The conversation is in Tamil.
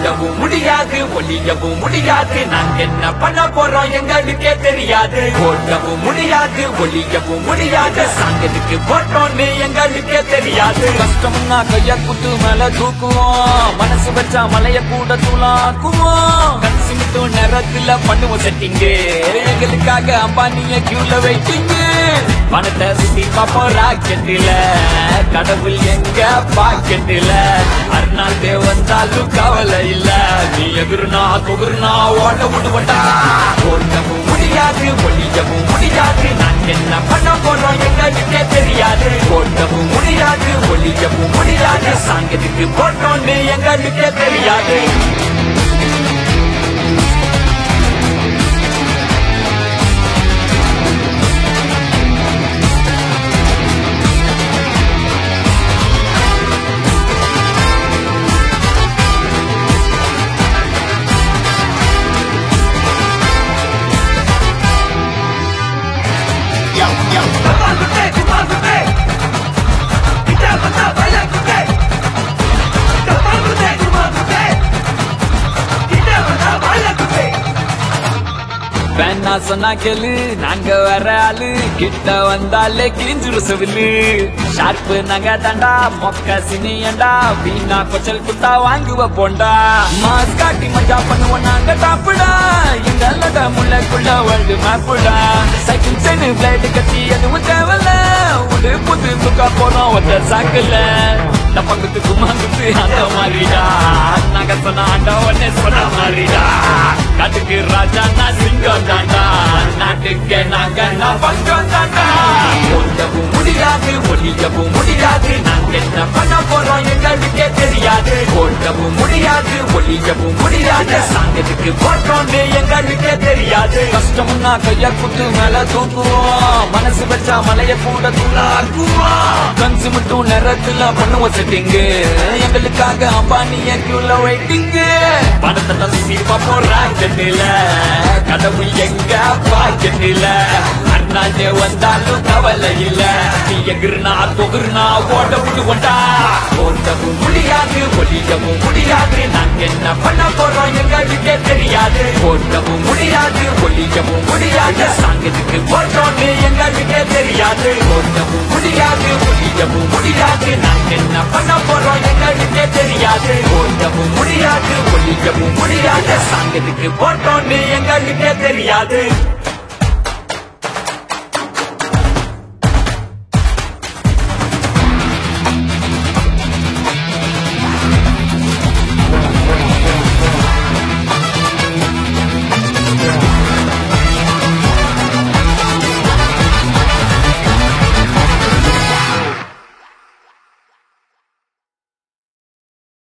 ஓடவும் முடியாது ஒளியவும் முடியாது நாங்க என்ன பண்ண போறோம் எங்களுக்கே தெரியாது ஓடவும் முடியாது ஒளியவும் முடியாது சாங்கத்துக்கு போட்டோம்னு எங்களுக்கே தெரியாது கஷ்டம்னா கைய குத்து மேல தூக்குவோம் மனசு வச்சா மலைய கூட தூளாக்குவோம் கடைசி மட்டும் நேரத்துல பண்ணுவோம் செட்டிங்கு எங்களுக்காக அம்பானிய கியூல வெயிட்டிங்க பணத்தை சுத்தி பாப்போம் ராக்கெட்டில கடவுள் எங்க பாக்கெட்டில அருணாள் தேவ் வந்தாலும் கவலை இல்ல நீ எதிர்னா தொகுர்னா ஓட விடுவட்டா ஓடவும் முடியாது ஒளியவும் முடியாது நாங்க என்ன பண்ண போறோம் எங்களுக்கே தெரியாது ஓடவும் முடியாது ஒளியவும் முடியாது சாங்கத்துக்கு போட்டோம்னு எங்களுக்கே தெரியாது வேணா சொன்னா கேளு நாங்க வர ஆளு கிட்ட வந்தாலே கிழிஞ்சிரு செவிலு ஷார்ப்பு நாங்க தாண்டா மொக்க சினியண்டா வீணா கொச்சல் குட்டா வாங்குவ போண்டா மாஸ் காட்டி மஜா பண்ணுவோம் நாங்க டாப்புடா எங்க லட முள்ளக்குள்ள வேர்ல்டு மேப்புடா சைக்கிள் சென்னு பிளேடு கட்டி எதுவும் தேவையில்ல உடு புது துக்கா போனோம் ஒத்த சாக்குல டப்பங்குத்து குமாங்குத்து அந்த மாதிரிடா நாங்க சொன்ன ஆண்டா உடனே சொன்ன மாதிரிடா காட்டுக்கு ராஜா நான் சிங்கம் தாண்டா நாட்டுக்கு நாங்க நான் பங்கம் தாண்டா ஓடவும் முடியாது ஒளியவும் முடியாது நாங்க என்ன பண்ண போறோம் எங்களுக்கே தெரியாது ஓடவும் முடியாது ஒளியவும் முடியாது சாங்கத்துக்கு போட்டோம்னு எங்களுக்கே தெரியாது கஷ்டம்னா கைய குத்து மேல தூக்குவோம் மனசு வச்சா மலைய கூட தூளாக்குவோம் கன்சு மட்டும் நேரத்துல பண்ணுவோம் செட்டிங்கு எங்களுக்காக அம்பானிய கியூல வெயிட்டிங்க பணத்தை தான் சுத்தி பார்ப்போம் ராக்கெட்டில கடவுள் எங்க பாக்கெட்டில அண்ணாஜே வந்தாலும் கவலை இல்ல நீ எகிர்னா தொகுர்னா ஓட விடுவோண்டா ஓடவும் முடியாது ஒளியவும் முடியாது நாங்க என்ன பண்ண போறோம் எங்களுக்கே தெரியாது ஓடவும் முடியாது ஒளியவும் முடியாது சாங்கத்துக்கு போட்டோம்னு எங்களுக்கே தெரியாது ஓடவும் முடியாது ஒளியவும் முடியாது நாங்க என்ன பண்ண போறோம் எங்களுக்கே தெரியாது ஓடவும் முடியாது ஒளியவும் முடியாது சாங்கத்துக்கு போட்டோம்னு எங்களுக்கே தெரியாது